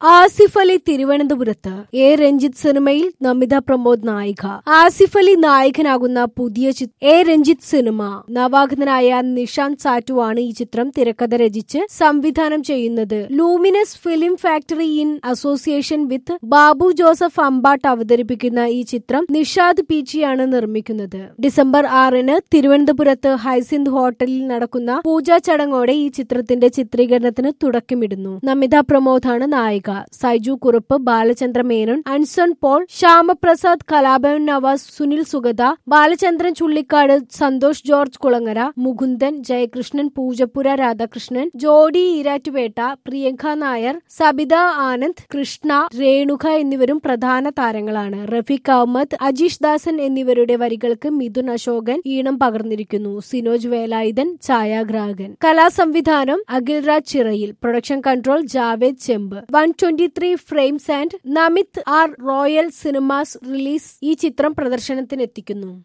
ആസിഫ് അലി തിരുവനന്തപുരത്ത് എ രഞ്ജിത്ത് സിനിമയിൽ നമിത പ്രമോദ് നായിക ആസിഫ് അലി നായകനാകുന്ന പുതിയ ചി- എ രഞ്ജിത്ത് സിനിമ നവാഗതനായ നിഷാന്ത് സാറ്റുവാണ് ഈ ചിത്രം തിരക്കഥ രചിച്ച് സംവിധാനം ചെയ്യുന്നത് luminous film factory in association with Babu Joseph Ambatt അവതരിപ്പിക്കുന്ന ഈ ചിത്രം നിഷാദ് പീച്ചിയാണ് നിർമ്മിക്കുന്നത് ഡിസംബർ ആറിന് തിരുവനന്തപുരത്ത് ഹൈസിന്ദ് ഹോട്ടലിൽ നടക്കുന്ന പൂജാ ചടങ്ങോടെ ഈ ചിത്രത്തിന്റെ ചിത്രീകരണത്തിന് തുടക്കമിടുന്നു നമിത പ്രമോദാണ് നായിക സൈജു കുറുപ്പ് ബാലചന്ദ്ര മേനോൻ അൻസൺ പോൾ ശ്യാമപ്രസാദ് കലാഭവൻ നവാസ് സുനിൽ സുഗത ബാലചന്ദ്രൻ ചുള്ളിക്കാട് സന്തോഷ് ജോർജ് കുളങ്ങര മുകുന്ദൻ ജയകൃഷ്ണൻ പൂജപ്പുര രാധാകൃഷ്ണൻ ജോഡി ഈരാറ്റുപേട്ട പ്രിയങ്ക നായർ സബിത ആനന്ദ് കൃഷ്ണ രേണുക എന്നിവരും പ്രധാന താരങ്ങളാണ് റഫീഖ് അഹമ്മദ് അജീഷ് ദാസൻ എന്നിവരുടെ വരികൾക്ക് മിഥുൻ അശോകൻ ഈണം പകർന്നിരിക്കുന്നു സിനോജ് വേലായുധൻ ഛായാഗ്രാഹകൻ കലാസംവിധാനം Akhilraj Chirayil production control Javed Chemb one twenty three frames and Namith R royal cinemas release ഈ ചിത്രം പ്രദർശനത്തിനെത്തിക്കുന്നു